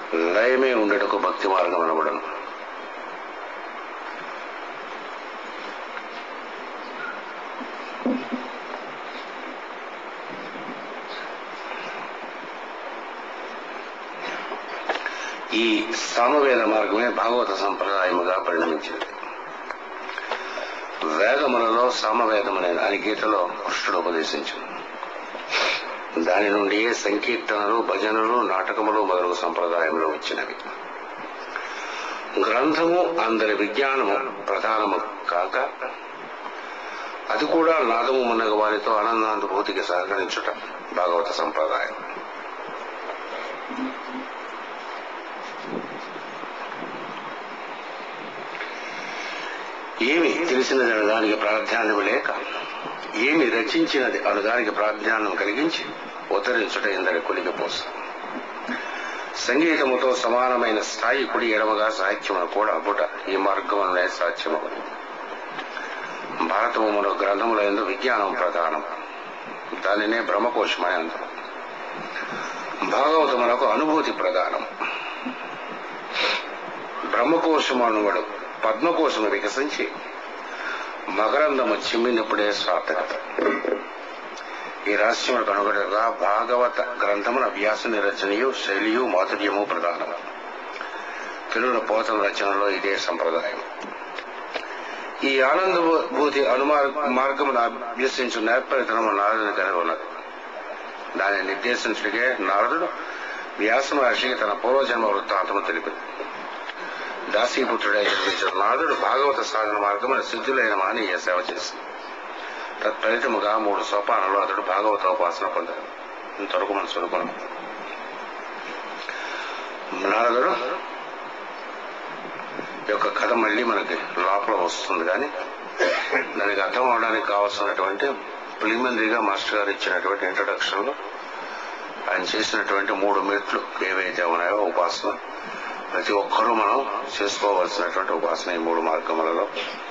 లయమే ఉండటకు భక్తి మార్గం అనబడను ఈ సామవేద మార్గమే భాగవత సంప్రదాయముగా పరిణమించింది వేదములలో సామవేదమునే అని గీతలో కృష్ణుడు ఉపదేశించింది దాని నుండి సంకీర్తనలు భజనలు నాటకములు మొదలగు సంప్రదాయంలో వచ్చినవి గ్రంథము అందరి విజ్ఞానము ప్రధానము కాక అది కూడా నాదము మున్నగ వారితో ఆనందానుభూతికి సహకరించుట భాగవత సంప్రదాయం ఏమి తెలిసినది అను దానికి ప్రాధాన్యం లేక ఏమి రచించినది అను దానికి ప్రాధాన్యం కలిగించి ఉత్తరించుట ఇందరి కొలిగిపోసు సంగీతముతో సమానమైన స్థాయి కుడి ఎడమగా సాహిత్యమును కూడా అబ్బుట ఈ మార్గమునే సాధ్యమగును భారతము మరో గ్రంథముల ఎందు విజ్ఞానం ప్రధానం దానినే బ్రహ్మకోశమని అందరం భాగవతమునకు అనుభూతి ప్రధానం బ్రహ్మకోశము అనువడు పద్మకోశము వికసించి మకరందము చిమ్మినప్పుడే సార్థకత ఈ రహస్యములకు అనుగుణంగా భాగవత గ్రంథమున వ్యాసుని రచనయు శైలియు మాధుర్యము ప్రధానం తెలుగు పోతల రచనలో ఇదే సంప్రదాయం ఈ ఆనందభూతి అనుమార్ మార్గమును అభ్యసించు నేర్పరితనము నారదుని కలిగి ఉన్నది దాన్ని నిర్దేశించడికే నారదుడు వ్యాస మహర్షికి తన పూర్వజన్మ వృత్తాంతము తెలిపింది దాసీపుత్రుడై జన్మించిన నారదుడు భాగవత సాధన మార్గమున సిద్ధులైన మానీయ సేవ చేసింది తత్ఫలితముగా మూడు సోపానాలు అతడు భాగవత ఉపాసన పొందాడు ఇంతవరకు మనం చదువుకున్నాం నారదుడు యొక్క కథ మళ్ళీ మనకి లోపల వస్తుంది కానీ దానికి అర్థం అవడానికి కావాల్సినటువంటి ప్రిలిమినరీగా మాస్టర్ గారు ఇచ్చినటువంటి ఇంట్రొడక్షన్ లో ఆయన చేసినటువంటి మూడు మెట్లు ఏవైతే ఉన్నాయో ఉపాసన ప్రతి ఒక్కరూ మనం చేసుకోవాల్సినటువంటి ఉపాసన ఈ మూడు మార్గములలో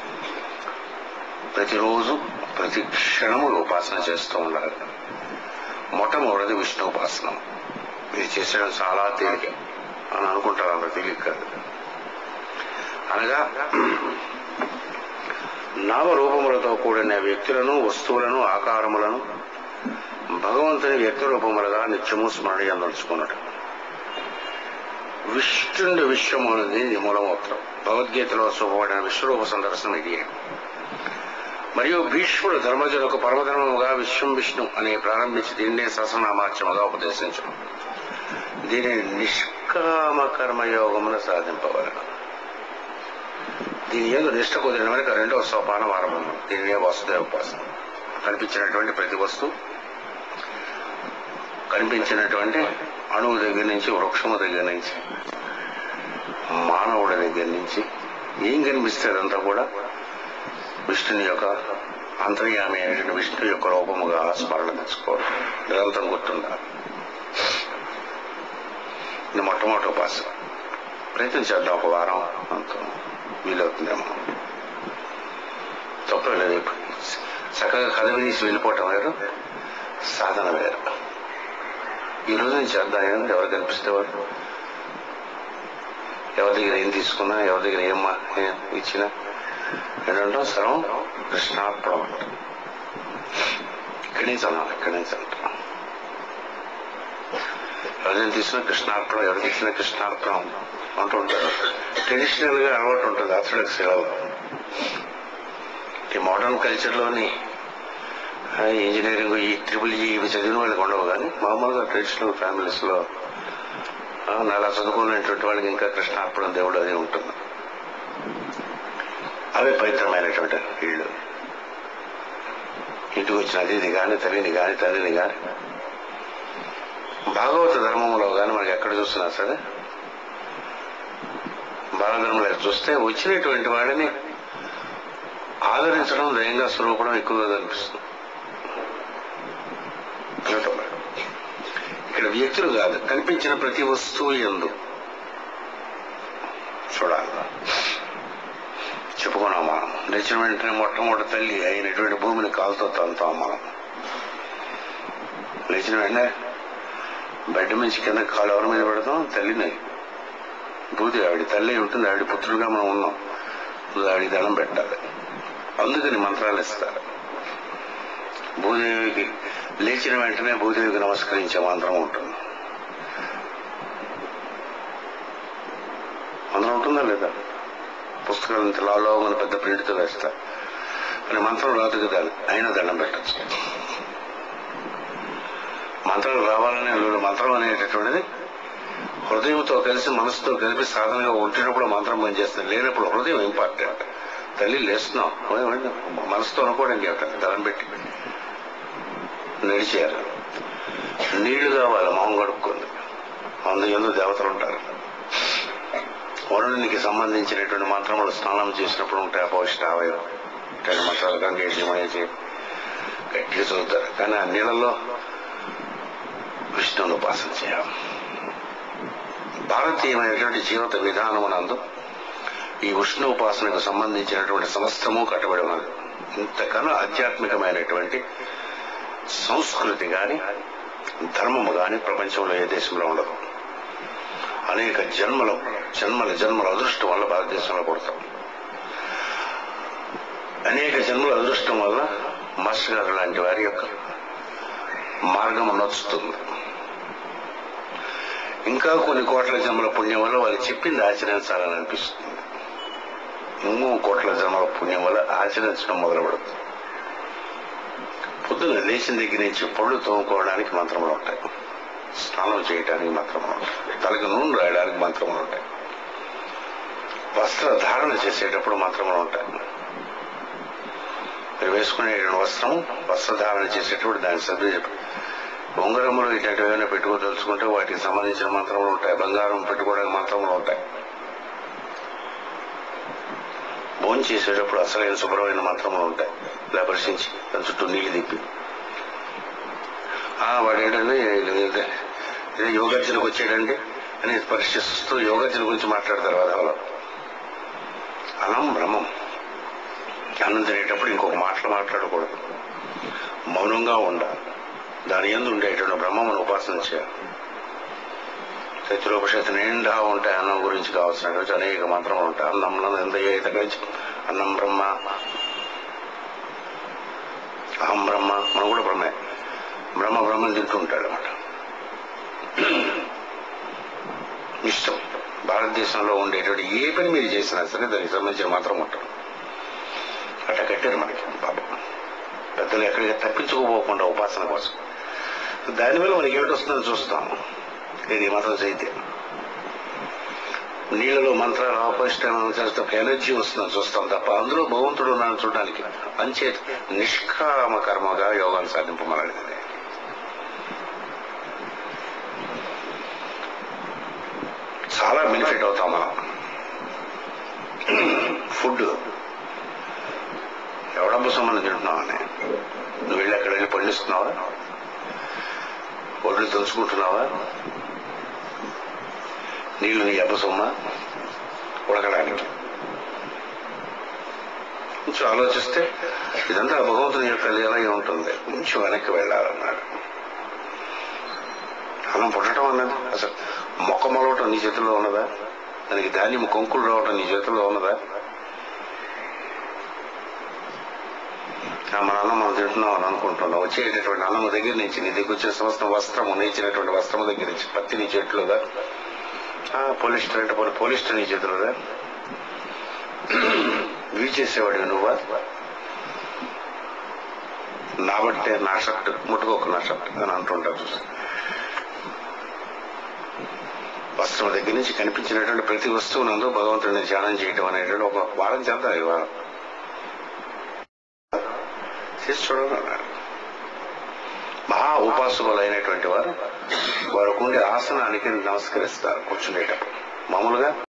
ప్రతిరోజు ప్రతి క్షణము ఉపాసన చేస్తూ ఉండాలి మొట్టమొదటిది విష్ణు ఉపాసన ఇది చేసడం చాలా తేలిక అని అనుకుంటారు అంత తేలిక కాదు అనగా నామరూపములతో కూడిన వ్యక్తులను వస్తువులను ఆకారములను భగవంతుని వ్యక్తి రూపములుగా నిత్యము స్మరణ అందలుచుకున్నట్టు విష్ణుండి విశ్వము అనేది ఇది మూలమూత్రం భగవద్గీతలో చూపబడిన విశ్వరూప సందర్శనం ఇది మరియు భీష్ముడు ధర్మజులకు పరమధర్మముగా విశ్వం విష్ణు అని ప్రారంభించి దీన్నే సహస్రనామాచ్యముగా ఉపదేశించడం దీనిని నిష్కామ కర్మయోగమును సాధింపవలను దీని ఏదో నిష్ట కుదిరిన వెనుక రెండవ సోపానం ఆరంభం దీనినే వసుదేవ ఉపాసన కనిపించినటువంటి ప్రతి వస్తువు కనిపించినటువంటి అణువు దగ్గర నుంచి వృక్షము దగ్గర నుంచి మానవుడి దగ్గర నుంచి ఏం కనిపిస్తే అదంతా కూడా విష్ణుని యొక్క అంతర్యామి అయినటువంటి విష్ణు యొక్క రూపముగా స్మరణ తెచ్చుకోవాలి నిరంతరం గుర్తుండాలి ఇది మొట్టమొదటి ఉపాసన ప్రయత్నం చేద్దాం ఒక వారం అంత వీలవుతుందేమో తప్పలేదు చక్కగా కథ వినేసి వెళ్ళిపోవటం వేరు సాధన వేరు ఈ రోజు నుంచి చేద్దాం ఏముంది ఎవరు కనిపిస్తే వారు ఎవరి దగ్గర ఏం తీసుకున్నా ఎవరి దగ్గర ఏం మా- ఏం ఇచ్చినా ఏంటంటే సర్వం కృష్ణార్పణం అంట ఇక్కడి నుంచి అన్నాను ఇక్కడి నుంచి అంటాం ఎవరిని తీసుకున్నా కృష్ణార్పణం ఎవరు తీసుకున్నా కృష్ణార్పణం అంటూ ఉంటారు ట్రెడిషనల్ గా అలవాటు ఉంటుంది ఆర్థడాక్స్ లో ఈ మోడర్న్ కల్చర్ లోని ఆ, ఇంజనీరింగ్ ఈ ట్రిపుల్ ఈ ఇవి చదివిన వాళ్ళకి ఉండవు కానీ మామూలుగా ట్రెడిషనల్ ఫ్యామిలీస్ లో ఆ, నాలా చదువుకున్నటువంటి వాళ్ళకి ఇంకా కృష్ణార్పణం దేవుడు అది ఉంటుంది అవే పవిత్రమైనటువంటి ఇళ్ళు ఇంటికి వచ్చిన అతిథి కానీ తల్లిని కానీ తండ్రిని కానీ భాగవత ధర్మంలో కానీ మనకి ఎక్కడ చూస్తున్నా సరే బాలధర్మంలో చూస్తే వచ్చినటువంటి వాడిని ఆదరించడం దయంగా స్వరూపడం ఎక్కువగా కనిపిస్తుంది ఏమిటో మరి. ఇక్కడ వ్యక్తులు కాదు కనిపించిన ప్రతి వస్తువు ఎందు చూడాలి చెప్పుకున్నాం మనం లేచిన వెంటనే మొట్టమొదటి తల్లి అయినటువంటి భూమిని కాలుతో తంతాం మనం లేచిన వెంటనే బెడ్ నుంచి కింద కాలు ఎవరి మీద పెడతాం తల్లిని భూదేవి ఆవిడ తల్లి ఉంటుంది ఆవిడ పుత్రుడుగా మనం ఉన్నాం నువ్వు ఆవిడ దండం పెట్టాలి అందుకని మంత్రాలు ఇస్తారు భూదేవికి లేచిన వెంటనే భూదేవికి నమస్కరించే మంత్రం ఉంటుంది మంత్రం ఉంటుందా లేదా పుస్తకాలు ఇంత లాలో మన పెద్ద ప్రింట్తో వేస్తా అని మంత్రం రాదు కదా అయినా దండం పెట్టచ్చు మంత్రాలు రావాలనే లేదు. మంత్రం అనేటటువంటిది హృదయంతో కలిసి మనసుతో కలిపి సాధనగా ఉంటున్నప్పుడు మంత్రం పనిచేస్తుంది లేనప్పుడు హృదయం ఇంపార్టెంట్ తల్లి లేస్తున్నాం ఏమండి? మనసుతో అనుకోవడం చెప్తాను దండం పెట్టి నడిచారు నీళ్లు కావాలి మొహం కడుక్కుంది అందు ఎందు దేవతలు ఉంటారు వరుణునికి సంబంధించినటువంటి మంత్రములు స్నానం చేసినప్పుడు ఉంటాయి అపౌష్టావయం ఇట్లాంటి మంత్రాలు గంగేసి మహేసి గట్టిగా చదువుతారు కానీ ఆ నీళ్ళలో విష్ణువును ఉపాసన చేయాలి భారతీయమైనటువంటి జీవిత విధానమునందు ఈ విష్ణు ఉపాసనకు సంబంధించినటువంటి సమస్తము కట్టబడి ఉన్నది ఇంతకన్నా ఆధ్యాత్మికమైనటువంటి సంస్కృతి గాని ధర్మము గాని ప్రపంచంలో ఏ దేశంలో ఉండదు అనేక జన్మల జన్మల జన్మల అదృష్టం వల్ల భారతదేశంలో పుడతాం అనేక జన్మల అదృష్టం వల్ల మాస్టర్ గారు లాంటి వారి యొక్క మార్గం నచ్చుతుంది ఇంకా కొన్ని కోట్ల జన్మల పుణ్యం వల్ల వాళ్ళు చెప్పింది ఆచరించాలని అనిపిస్తుంది ఇంకో కోట్ల జన్మల పుణ్యం వల్ల ఆచరించడం మొదలుపడుతుంది పొద్దున లేచిన దగ్గర నుంచి పళ్ళు తోముకోవడానికి మంత్రములు ఉంటాయి స్నానం చేయడానికి మంత్రములు ఉంటాయి తలకు నూనె రాయడానికి మంత్రములు ఉంటాయి వస్త్ర ధారణ చేసేటప్పుడు మంత్రములు ఉంటాయి మీరు వేసుకునే వస్త్రం వస్త్రధారణ చేసేటప్పుడు దాని సభ్యులు చెప్పి ఉంగరములు ఇట్లాంటివి ఏమైనా పెట్టుకోదలుచుకుంటే వాటికి సంబంధించిన మంత్రములు ఉంటాయి బంగారం పెట్టుకోవడానికి మంత్రములు ఉంటాయి భోజనం చేసేటప్పుడు అసలైన శుభ్రమైన మంత్రములు ఉంటాయి ఇలా పరిశీలించి దాని చుట్టూ నీళ్లు తిప్పి ఆ వాడు ఏంటంటే ఇదే యోగార్జనకు వచ్చాడండి అని పరిశీలిస్తూ యోగార్జన గురించి మాట్లాడతారు వాదాలో అనం భ్రమం అన్నం తినేటప్పుడు ఇంకొక మాటలు మాట్లాడకూడదు మౌనంగా ఉండాలి దాని ఎందు ఉండేటువంటి బ్రహ్మమును ఉపాసన చేయాలి చతురోపనిషత్తు నిండా ఉంటాయి అన్నం గురించి కావాల్సినటువంటి అనేక మంత్రములు ఉంటాయి అన్నంలో ఎంత ఈత గురించి అన్నం బ్రహ్మ అహం బ్రహ్మ మనం కూడా బ్రహ్మే బ్రహ్మ బ్రహ్మని తింటుంటాడు అనమాట ఇష్టం భారతదేశంలో ఉండేటువంటి ఏ పని మీరు చేసినా సరే దానికి సంబంధించిన మంత్రం ఉంటుంది అట్లా కట్టారు మనకి పాపం పెద్దలు ఎక్కడికి తప్పించుకోపోకుండా ఉపాసన కోసం దానివల్ల మనకి ఏమిటి వస్తుందో చూస్తాం ఇది మతం చైతే నీళ్ళలో మంత్రాలు ఆపరిష్టానం చేస్తే ఒక ఎనర్జీ వస్తుందని చూస్తాం తప్ప అందులో భగవంతుడు ఉన్నాను చూడడానికి అంచేత నిష్కామ కర్మగా యోగాన్ని సాధింపమనడిగింది చాలా బెనిఫిట్ అవుతాం మనం ఫుడ్ ఎవడబ్బు సొమ్మని తింటున్నావని నువ్వు వెళ్ళి అక్కడ వెళ్ళి పండిస్తున్నావా ఒడ్లు తెలుసుకుంటున్నావా నీళ్లు నీ అబ్బ సొమ్మ ఉడకడానికి కొంచెం ఆలోచిస్తే ఇదంతా భగవంతుని యొక్క లీలగా ఉంటుంది కొంచెం వెనక్కి వెళ్ళాలన్నాడు అన్నం పుట్టడం అన్నది అసలు మొక్క మొలవటం నీ చేతిలో ఉన్నదా దానికి ధాన్యం కొంకులు రావటం నీ చేతిలో ఉన్నదా ఆ మన అన్నం మనం తింటున్నాం అని అనుకుంటున్నాం వచ్చేటటువంటి అన్నము దగ్గర నుంచి నీ దగ్గర వచ్చిన సమస్త వస్త్రము నేర్చినటువంటి వస్త్రము దగ్గర నుంచి పత్తి నీ చేతిలోదా ఆ, పోలిస్టర్ అంటే పోలి పోలిస్టర్ నీ చేతిలోదా ఇవి చేసేవాడు నువ్వా నా బట్టే నా షర్ట్ ముట్టుకోక నా షర్ట్ అని అంటుంటారు చూసి వస్త్రం దగ్గర నుంచి కనిపించినటువంటి ప్రతి వస్తువునందు భగవంతుడిని ధ్యానం చేయడం అనేటువంటి ఒక వారం చేద్దాం ఈ వారం చేసి చూడండి అన్నాడు మహా ఉపాసకులైనటువంటి వారు వారికి ఉండే ఆసనానికి నమస్కరిస్తారు కూర్చునేటప్పుడు మామూలుగా